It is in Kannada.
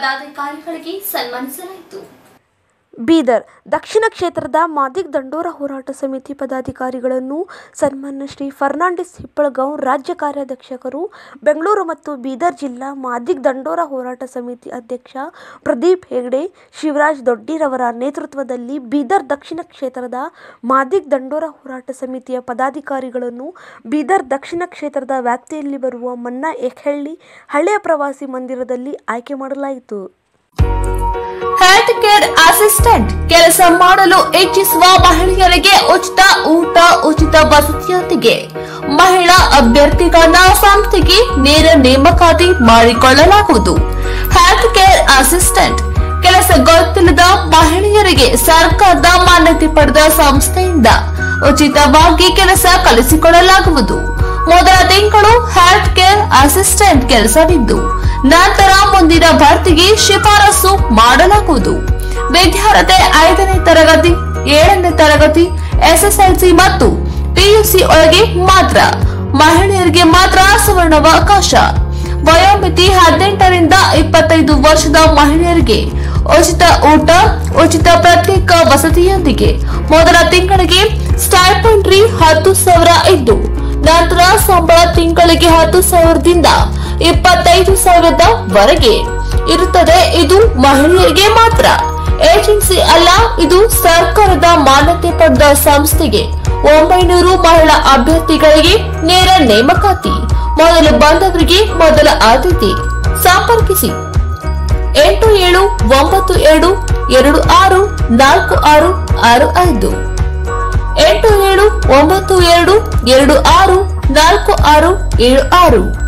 ಪದಾಧಿಕಾರಿಗಳಿಗೆ ಸನ್ಮಾನಿಸಲಾಯಿತು ಬೀದರ್ ದಕ್ಷಿಣ ಕ್ಷೇತ್ರದ ಮಾದಿಗ್ ದಂಡೋರ ಹೋರಾಟ ಸಮಿತಿ ಪದಾಧಿಕಾರಿಗಳನ್ನು ಸನ್ಮಾನ್ಯ ಶ್ರೀ ಫರ್ನಾಂಡಿಸ್ ಹಿಪ್ಪಳಗಾಂವ್ ರಾಜ್ಯ ಕಾರ್ಯಾಧ್ಯಕ್ಷರು ಬೆಂಗಳೂರು ಮತ್ತು ಬೀದರ್ ಜಿಲ್ಲಾ ಮಾದಿಗ್ ದಂಡೋರ ಹೋರಾಟ ಸಮಿತಿ ಅಧ್ಯಕ್ಷ ಪ್ರದೀಪ್ ಹೆಗ್ಡೆ ಶಿವರಾಜ್ ದೊಡ್ಡಿರವರ ನೇತೃತ್ವದಲ್ಲಿ ಬೀದರ್ ದಕ್ಷಿಣ ಕ್ಷೇತ್ರದ ಮಾದಿಗ್ ದಂಡೋರ ಹೋರಾಟ ಸಮಿತಿಯ ಪದಾಧಿಕಾರಿಗಳನ್ನು ಬೀದರ್ ದಕ್ಷಿಣ ಕ್ಷೇತ್ರದ ವ್ಯಾಪ್ತಿಯಲ್ಲಿ ಬರುವ ಮನ್ನಾ ಎಖ್ಹಳ್ಳಿ ಹಳೆಯ ಪ್ರವಾಸಿ ಮಂದಿರದಲ್ಲಿ ಆಯ್ಕೆ ಮಾಡಲಾಯಿತು ಹೆಲ್ತ್ ಕೇರ್ ಅಸಿಸ್ಟೆಂಟ್ ಕೆಲಸ ಮಾಡಲು ಇಚ್ಛಿಸುವ ಮಹಿಳೆಯರಿಗೆ ಉಚಿತ ಊಟ ಉಚಿತ ವಸತಿಯೊಂದಿಗೆ ಮಹಿಳಾ ಅಭ್ಯರ್ಥಿಗಳನ್ನ ಸಂಸ್ಥೆಗೆ ನೇರ ನೇಮಕಾತಿ ಮಾಡಿಕೊಳ್ಳಲಾಗುವುದು ಹೆಲ್ತ್ ಕೇರ್ ಅಸಿಸ್ಟೆಂಟ್ ಕೆಲಸ ಗೊತ್ತಿಲ್ಲದ ಮಹಿಳೆಯರಿಗೆ ಸರ್ಕಾರದ ಮಾನ್ಯತೆ ಪಡೆದ ಸಂಸ್ಥೆಯಿಂದ ಉಚಿತವಾಗಿ ಕೆಲಸ ಕಲಿಸಿಕೊಡಲಾಗುವುದು ಮೊದಲ ತಿಂಗಳು ಹೆಲ್ತ್ ಕೇರ್ ಅಸಿಸ್ಟೆಂಟ್ ಕೆಲಸವಿದ್ದು ನಂತರ ಮುಂದಿನ ಭರ್ತಿಗೆ ಶಿಫಾರಸು ಮಾಡಲಾಗುವುದು ವಿದ್ಯಾರ್ಥಿ ಐದನೇ ತರಗತಿ ಏಳನೇ ತರಗತಿ ಎಸ್ಎಸ್ಎಲ್ಸಿ ಮತ್ತು ಪಿಯುಸಿ ಒಳಗೆ ಮಾತ್ರ ಮಹಿಳೆಯರಿಗೆ ಮಾತ್ರ ಸುವರ್ಣಾವಕಾಶ ವಯೋಮಿತಿ ಹದಿನೆಂಟರಿಂದ ಇಪ್ಪತ್ತೈದು ವರ್ಷದ ಮಹಿಳೆಯರಿಗೆ ಉಚಿತ ಊಟ ಉಚಿತ ಪ್ರತ್ಯೇಕ ವಸತಿಯೊಂದಿಗೆ ಮೊದಲ ತಿಂಗಳಿಗೆ ಸ್ಟೈಪೆಂಡ್ರಿ ಹತ್ತು ಸಾವಿರ ಇದ್ದು ನಂತರ ಸಂಬಳ ತಿಂಗಳಿಗೆ ಹತ್ತು ಸಾವಿರದಿಂದ ಇಪ್ಪತ್ತೈದು ಸಾವಿರದ ವರೆಗೆ ಇರುತ್ತದೆ ಇದು ಮಹಿಳೆಯರಿಗೆ ಮಾತ್ರ ಏಜೆನ್ಸಿ ಅಲ್ಲ ಇದು ಸರ್ಕಾರದ ಮಾನ್ಯತೆ ಪಡೆದ ಸಂಸ್ಥೆಗೆ ಒಂಬೈನೂರು ಮಹಿಳಾ ಅಭ್ಯರ್ಥಿಗಳಿಗೆ ನೇರ ನೇಮಕಾತಿ ಮೊದಲು ಬಂದವರಿಗೆ ಮೊದಲ ಆದ್ಯತೆ ಸಂಪರ್ಕಿಸಿ ಎಂಟು ಏಳು ಒಂಬತ್ತು ಎರಡು ಎರಡು ಆರು ನಾಲ್ಕು ಆರು ಆರು ಐದು ಎಂಟು ಏಳು ಒಂಬತ್ತು ಎರಡು ಎರಡು ಆರು ನಾಲ್ಕು ಆರು ಏಳು ಆರು